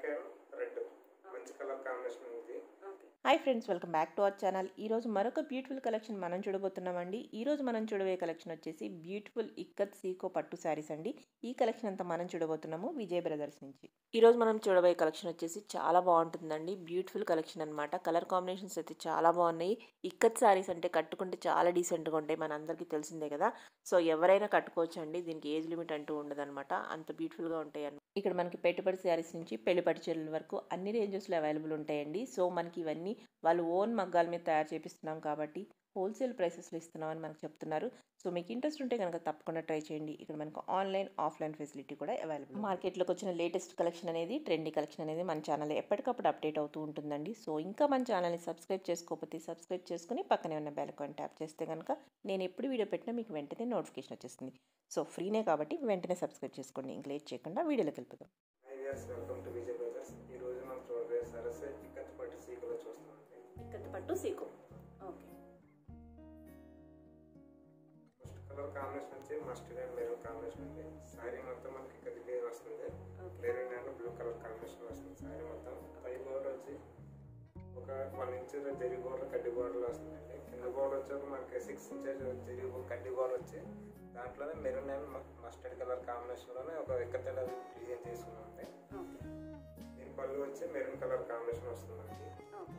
Black and red మంచి colour combination ఉంది okay hi friends welcome back to our channel ఈరోజు మరొక beautiful collection మనం చూడబోతున్నామండి ఈరోజు మనం చూడబోయే కలెక్షన్ వచ్చేసి బ్యూటిఫుల్ ఇక్కత్ సీకో పట్టు శారీస్ అండి ఈ కలెక్షన్ అంతా మనం చూడబోతున్నాము విజయ్ బ్రదర్స్ నుంచి ఈరోజు మనం చూడబోయే కలెక్షన్ వచ్చేసి చాలా బాగుంటుందండి బ్యూటిఫుల్ కలెక్షన్ అనమాట కలర్ కాంబినేషన్స్ అయితే చాలా బాగున్నాయి ఇక్కత్ శారీస్ అంటే కట్టుకుంటే చాలా డీసెంట్గా ఉంటాయి మన అందరికీ తెలిసిందే కదా సో ఎవరైనా కట్టుకోవచ్చు అండి దీనికి ఏజ్ లిమిట్ అంటూ ఉండదన్నమాట అంత బ్యూటిఫుల్గా ఉంటాయి అన్నమాట ఇక్కడ మనకి పెట్టుబడి శారీస్ నుంచి పెళ్లి పట్టు చీరల వరకు అన్ని రేంజెస్లో అవైలబుల్ ఉంటాయండి సో మనకి ఇవన్నీ వాళ్ళు ఓన్ మగ్గాల మీద తయారు చేపిస్తున్నాం కాబట్టి హోల్సేల్ ప్రైసెస్లో ఇస్తున్నామని మనకు చెప్తున్నారు సో మీకు ఇంట్రెస్ట్ ఉంటే కనుక తప్పకుండా ట్రై చేయండి ఇక్కడ మనకు ఆన్లైన్ ఆఫ్లైన్ ఫెసిలిటీ కూడా అవైలబుల్ మార్కెట్లోకి వచ్చిన లేటెస్ట్ కలెక్షన్ అనేది ట్రెండీ కలెక్షన్ అనేది మన ఛానల్ ఎప్పటికప్పుడు అప్డేట్ అవుతూ ఉంటుందండి సో ఇంకా మన ఛానల్ని సబ్స్క్రైబ్ చేసుకోకపోతే సబ్స్క్రైబ్ చేసుకుని పక్కనే ఉన్న బెల్ ఐకాన్ ట్యాప్ చేస్తే కనుక నేను ఎప్పుడు వీడియో పెట్టినా మీకు వెంటనే నోటిఫికేషన్ వచ్చేస్తుంది సో ఫ్రీనే కాబట్టి వెంటనే సబ్స్క్రైబ్ చేసుకోండి ఇంక లేట్ చేయకుండా వీడియోలోకి వెళ్ళిపోదాం hi years welcome to Vijay brothers ఈ రోజు మనం చూడబోయే సరస్సు ఇక్కత్ పట్టు సీకులో చూస్తామండి ఇక్కత్ పట్టు సీకో ఓకే ఫస్ట్ కలర్ కాంబినేషన్ వచ్చి మస్టర్డ్ అండ్ మెరూన్ కాంబినేషన్ ఉంది శారీ మొత్తం మనకి ఇక్కడ డిజైన్ వస్తుంది okay maroon and blue colour combination వస్తుంది శారీ మొత్తం పై బోర్డర్ వచ్చి ఒక వన్ ఇంచ్ జరి బోర్డర్ కడ్డి బోర్డర్ వస్తుందండి కింద బోర్డర్ వచ్చి ఒక మనకి సిక్స్ ఇంచెస్ జరి కడ్డి బోర్డర్ వచ్చి దాంట్లోనే మెరూన్ అండ్ మస్టర్డ్ కలర్ కాంబినేషన్లోనే ఒక ఇక్కత డిజైన్ చేసుకున్నామండి ఓకే దీని పళ్ళు వచ్చి మెరూన్ కలర్ కాంబినేషన్ వస్తుంది మనకి ఓకే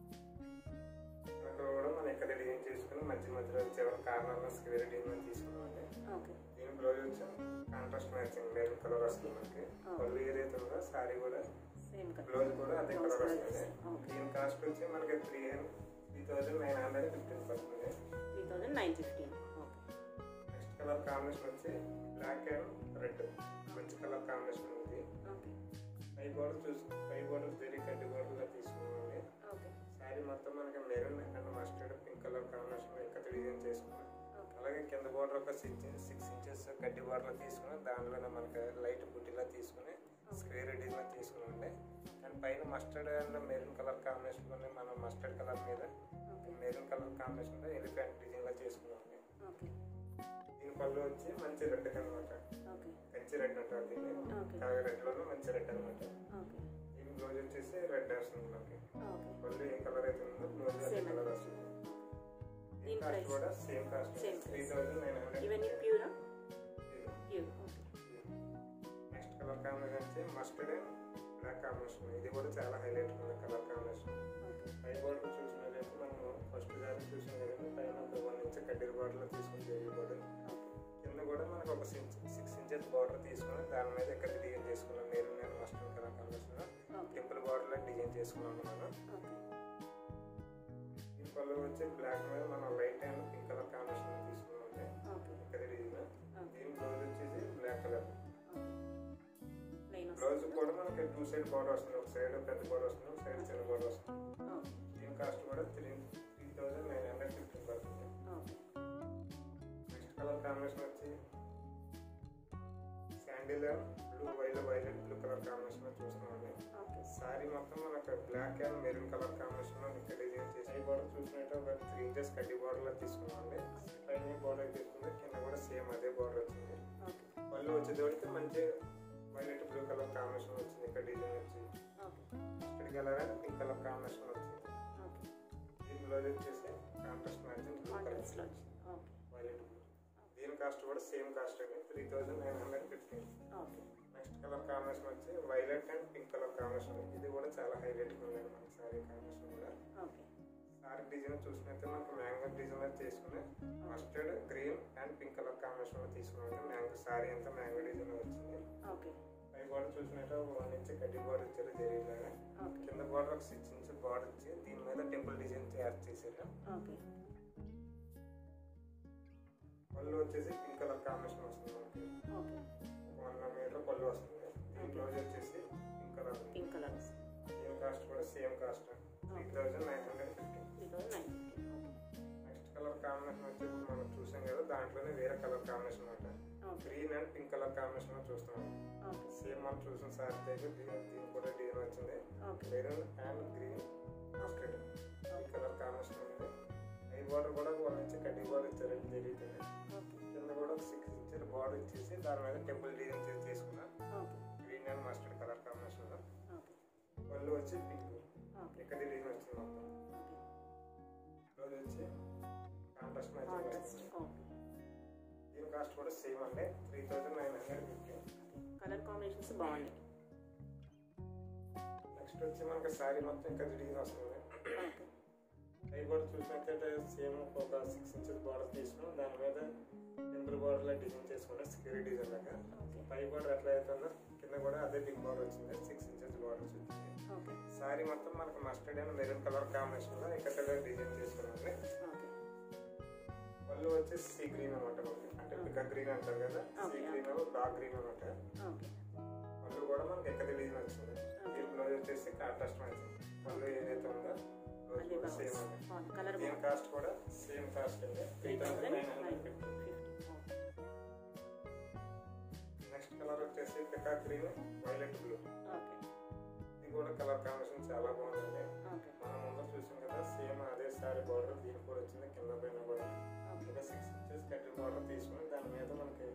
అక్కడ కూడా మనం ఇక్కడ డిజైన్ చేసుకుని మధ్య మధ్యలో చివరి కార్నర్లో స్క్వేర్ డిజైన్ తీసుకున్నామండి ఓకే దీని బ్లౌజ్ వచ్చి కాంట్రాస్ట్ మ్యాచింగ్ మెరూన్ కలర్ వస్తుంది మనకి పళ్ళు ఏదైతే ఉందో సారీ కూడా సేమ్ కలర్ బ్లౌజ్ కూడా అదే Blouse కలర్ కూడా వస్తుంది ఓకే దీని కాస్ట్ వచ్చి మనకి three three thousand nine hundred fifteen పడుతుంది three thousand nine fifteen okay next colour combination వచ్చి బ్లాక్ అండ్ రెడ్ మంచి కలర్ కాంబినేషన్ ఉంది ఓకే పై బోర్డర్ చూసి పై బోర్డర్ వెరీ కడ్డి బోర్డర్లో తీసుకున్నామండి ఓకే శారీ మొత్తం మనకి maroon and mustard pink colour combination ఇక్కడ డిజైన్ చేసుకున్నాం ఓకే అలాగే కింద బోర్డర్ ఒక సిక్స్ సిక్స్ ఇంచెస్ గడ్డి బోర్డర్ తీసుకుని దాంట్లోనే మనకి లైట్ బుట్టిలా తీసుకుని స్క్వేర్ డిజైన్ తీసుకున్నాండి అండ్ పైన మస్టర్డ్ అండ్ మెరూన్ కలర్ కాంబినేషన్లోనే మనం మస్టర్డ్ కలర్ మీద ఓకే మెరూన్ కలర్ కాంబినేషన్లో ఎలిఫెంట్ డిజైన్లో చేసుకున్నామండి ఓకే దీని పళ్ళు వచ్చి మంచి రెడ్ అనమాట ఓకే కంచి రెడ్ అంటారు దీన్ని ఓకే కాగా రెడ్లోనే మంచి రెడ్ అనమాట ఓకే దీని బ్లౌజ్ వచ్చేసి రెడ్ వస్తుంది మనకి ఓకే పళ్ళు ఏ కలర్ అయితే ఉందో బ్లౌజ్ అదే Same. కలర్ వస్తుంది దీని కాస్ట్ price? కూడా same cost Same three price. Thousand nine hundred ఇవన్నీ ప్యూరా pure okay next colour combination వచ్చి మస్టర్డ్ అండ్ బ్లాక్ కాంబినేషన్ ఇది కూడా చాలా హైలైట్ ఉన్న కలర్ కాంబినేషన్ ఓకే పై బోర్డర్ చూసినట్లయితే మనం ఫస్ట్ జారీ చూసిన కదండి పైన ఒక వన్ ఇంచ్ కడ్డీల బోర్డర్లో తీసుకుని జరిగి బోర్డర్ కింద కూడా మనకు ఒక సిక్స్ సిక్స్ ఇంచెస్ బార్డర్ తీసుకుని దాని మీద ఇక్కడ డిజైన్ చేసుకున్నాం నేను నేను mustard colour combination okay temple బార్డర్లో డిజైన్ చేసుకున్నాం మనం ఓకే ఈ పళ్ళు వచ్చి బ్లాక్ మీద మనం light and pink colour combination తీసుకున్నాం ఓకే ఇక్కడ డిజైన్ ఓకే దీని బ్లౌజ్ వచ్చేసి బ్లాక్ కలర్ ప్లెయిన్ బ్లౌజ్ వస్తుంది కూడా మనకి టూ సైడ్ బార్డర్ వస్తుంది ఒక సైడ్ పెద్ద బార్డర్ వస్తుంది ఒక సైడ్ చిన్న బార్డర్ వస్తుంది ఓకే దీని కాస్ట్ కూడా three three thousand nine hundred fifteen పడుతుంది ఓకే నెక్స్ట్ కలర్ కాంబినేషన్ వచ్చి శాండిల్ బ్లూ వైల్ వైలెట్ బ్లూ కలర్ కాంబినేషన్ చూస్తున్నామండి ఓకే సారీ మొత్తం మనకు black and maroon colour combination లో ఇక్కడ డిజైన్ చేసి ఈ బార్డర్ చూసినట్టు ఒక త్రీ ఇంచెస్ కడ్డీ బార్డర్ లో తీసుకున్నామండి పైన బార్డర్ తీసుకుంటే కింద కూడా సేమ్ అదే బార్డర్ వచ్చింది ఓకే పళ్ళు వచ్చేటోడికి మంచి వైలెట్ బ్లూ కలర్ కాంబినేషన్ వచ్చింది ఇక్కడ డిజైన్ వచ్చి okay mustard colour and pink colour combination వచ్చింది ఓకే దీని బ్లౌజ్ వచ్చేసి కాంట్రాస్ట్ మ్యాచింగ్ బ్లూ కలర్ కాంట్రాక్ట్స్లో వచ్చింది ఓకే వైలెట్ బ్లూ దీని కాస్ట్ కూడా సేమ్ కాస్ట్ అండి three thousand nine hundred fifteen okay next colour combination వచ్చి violet and pink colour combination ఇది కూడా చాలా హైలైట్ ఉందండి మన సారీ కాంబినేషన్ కూడా ఓకే సారీ డిజైన్ చూసినట్టే మనకు మ్యాంగో డిజైన్ చేసుకుని mustard green and pink colour combination లో తీసుకున్నాం మ్యాంగో సారీ అంతా మ్యాంగో డిజైన్ వచ్చింది ఓకే పై బార్డర్ చూసినట్టు ఒక వన్ ఇంచ్ కడ్డీ బార్డర్ ఇచ్చారు జరిగిలాగా ఓకే కింద బార్డర్ ఒక సిక్స్ ఇంచ్ బార్డర్ ఇచ్చి దీని మీద టెంపుల్ డిజైన్ తయారు చేశారు ఓకే పళ్ళు వచ్చేసి పింక్ కలర్ కాంబినేషన్ వస్తుంది మనకి ఓకే వన్ మీటర్ పళ్ళు వస్తుంది దీని బ్లౌజ్ వచ్చేసి పింక్ కలర్ పింక్ కలర్ వస్తుంది దీని కాస్ట్ కూడా same cost three thousand nine hundred fifty three thousand nine fifteen okay next colour combination వచ్చి ఇప్పుడు మనం చూసాం కదా దాంట్లోనే వేరే కలర్ కాంబినేషన్ అనమాట okay green and pink colour combination చూస్తాం ఓకే సేమ్ మనం చూసిన సారీ అయితే దీని దీని కూడా డిజైన్ వచ్చింది okay maroon and green mustard ఈ కలర్ కాంబినేషన్ ఉంది ఐ బార్డర్ కూడా వన్ ఇంచ్ కడ్డీ బార్డర్ ఇచ్చారండి జరుగుతుంది ఓకే కింద కూడా ఒక సిక్స్ ఇంచ్ బార్డర్ ఇచ్చేసి దాని మీద టెంపుల్ డిజైన్ చేసి తీసుకున్నా okay green and mustard colour combination okay వచ్చి పింక్ ఓకే ఇక్కడ డిజైన్ వచ్చింది మొత్తం బ్లౌజ్ వచ్చి కాంట్రాస్ట్ మ్యాచింగ్ కాంట్రాస్ట్ వస్తుంది ఓకే దీని కాస్ట్ కూడా సేమ్ అండి three thousand nine hundred fifty colour combinations బాగున్నాయి నెక్స్ట్ వచ్చి మనకి శారీ మొత్తం ఇంకా డిజైన్ వస్తుంది ఓకే అవి కూడా చూసినట్లయితే సేమ్ ఒక సిక్స్ ఇంచెస్ బార్డర్ తీసుకుని దాని మీద టెంపుల్ బార్డర్లో డిజైన్ చేసుకుంటే స్క్వేర్ డిజైన్ లాగా ఓకే పై బార్డర్ ఎట్లా అవుతుందో కింద కూడా అదే బిగ్ బార్డర్ వచ్చింది సిక్స్ ఇంచెస్ బార్డర్ వచ్చింది ఓకే శారీ మొత్తం మనకు మస్టర్డ్ అండ్ మెరూన్ కలర్ కాంబినేషన్లో ఇక్కడ డిజైన్ చేసుకున్నాండి ఓకే పళ్ళు వచ్చి సీ గ్రీన్ అనమాట మనకి అంటే పికా గ్రీన్ అంటారు కదా see Okay. Green dark green అనమాట ఓకే పళ్ళు కూడా మనకి ఎక్కడ డిజైన్ వచ్చింది Okay. ఈ బ్లౌజ్ వచ్చేసి కాంట్రాస్ట్ మ్యాచింగ్ పళ్ళు ఏదైతే ఉందో బ్లౌజ్ అదే కూడా బాగుంది సేమ్ అండి బాగుంది కలర్ దీని బాగుంది కాస్ట్ కూడా సేమ్ కాస్ట్ అండి three three thousand thousand nine nine hundred fifty fifty next colour వచ్చేసి పికా గ్రీన్ వైలెట్ బ్లూ ఓకే ఇది కూడా కలర్ కాంబినేషన్ చాలా బాగుందండి ఓకే మనం ముందు చూసాం కదా సేమ్ అదే సారీ బార్డర్ దీనికి కూడా వచ్చింది కింద పైన కూడా ఓకే ఇంకా సిక్స్ ఇంచెస్ కటింగ్ బార్డర్ తీసుకుని దాని మీద మనకి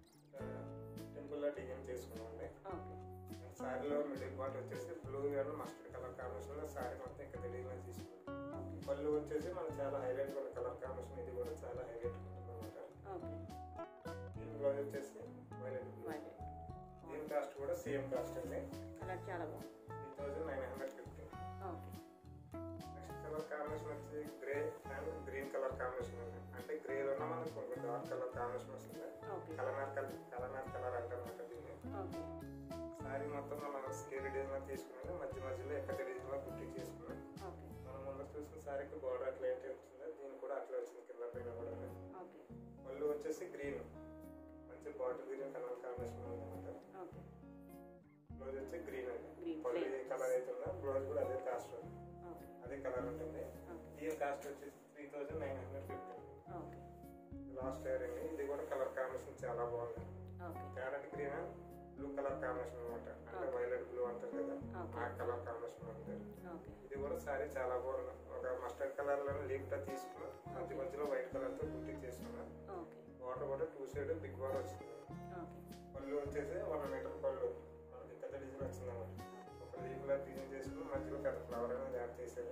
టెంపుల్లో డిజైన్ చేసుకున్నామండి ఓకే సారీలో మిడిల్ పార్ట్ వచ్చేసి బ్లూ అండ్ మస్టర్డ్ కలర్ కాంబినేషన్లో సారీ మొత్తం ఇక్కడ డిజైన్ తీసుకున్నాం ఓకే పళ్ళు వచ్చేసి మనకు చాలా హైలైట్ ఉన్న కలర్ కాంబినేషన్ ఇది కూడా చాలా హైలైట్ ఉంటుంది అనమాట ఓకే దీని బ్లౌజ్ వచ్చేసి వైలెట్ బ్లూ వైలెట్ దీని కాస్ట్ కూడా సేమ్ కాస్ట్ అండి కలర్ చాలా బాగుంది three thousand nine hundred fifty okay next colour combination వచ్చి grey and green colour combination అండి అంటే గ్రేలోనే మనకు కొంచెం డార్క్ కలర్ కాంబినేషన్ వస్తుంది ఓకే కలనార్ కలర్ కలనార్ కలర్ అంటారన్నమాట దీన్ని ఓకే సారీ మొత్తం మనం స్కేర్ డిజైన్ తీసుకుని మధ్య మధ్యలో ఎక్కడ డిజైన్లో బుట్టి చేసుకున్నాం ఓకే మనం ముందు చూసిన సారీకి బార్డర్ అట్లా ఏంటి వచ్చిందో దీనికి కూడా అట్లా వచ్చింది కింద పైన కూడా ఓకే పళ్ళు వచ్చేసి గ్రీన్ మంచి బాటిల్ గ్రీన్ కలర్ కాంబినేషన్ అనమాట ఓకే బ్లౌజ్ వచ్చి గ్రీన్ అండి Green, పళ్ళు plain. ఏ కలర్ అవుతుందో బ్లౌజ్ కూడా అదే కాస్ట్ ఓకే అదే కలర్ ఉంటుంది ఓకే దీని కాస్ట్ వచ్చేసి three thousand nine hundred fifty okay last year అండి ఇది కూడా కలర్ కాంబినేషన్ చాలా బాగుంది okay carrot green blue colour combination అనమాట అంటే Okay. వైలెట్ బ్లూ అంటారు కదా Okay. ఆ కలర్ కాంబినేషన్ ఉంది ఓకే ఇది కూడా సారీ చాలా బాగుంది ఒక మస్టర్డ్ కలర్ లో లీప్ తో తీసుకున్నా మధ్య మధ్యలో వైట్ కలర్ తో బుట్టి చేసుకున్నా ఓకే వాటర్ కూడా టూ సైడ్ బిగ్ బార్ వచ్చింది ఓకే పళ్ళు వచ్చేసి వన్ మీటర్ పళ్ళు మనకి పెద్ద డిజైన్ వచ్చింది అనమాట ఒక లీప్ లా డిజైన్ చేసుకుని మధ్యలో పెద్ద ఫ్లవర్ అనేది యాడ్ చేసేది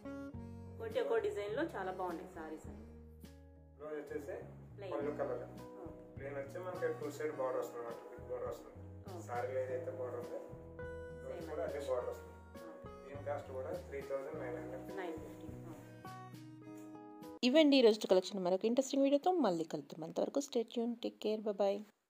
ఒకటి ఒక్కో డిజైన్లో చాలా బాగున్నాయి సారీస్ అన్ని బ్లౌజ్ వచ్చేసి Plain. పళ్ళు కలర్ ఓకే ప్లేన్ వచ్చి మనకి టూ సైడ్ బార్డర్ వస్తుంది అనమాట బిగ్ బార్డర్ వస్తుంది Okay. సారీలో ఏదైతే బార్డర్ ఉందో బ్లౌజ్ Same కూడా అదే. అదే బార్డర్ వస్తుంది ఓకే దీని కాస్ట్ కూడా three thousand nine hundred nine fifty okay ఇవండి ఈరోజు కలెక్షన్ మరొక ఇంట్రెస్టింగ్ వీడియోతో మళ్ళీ కలుద్దాం అంతవరకు స్టేట్ యూన్ టేక్ కేర్ బాయ్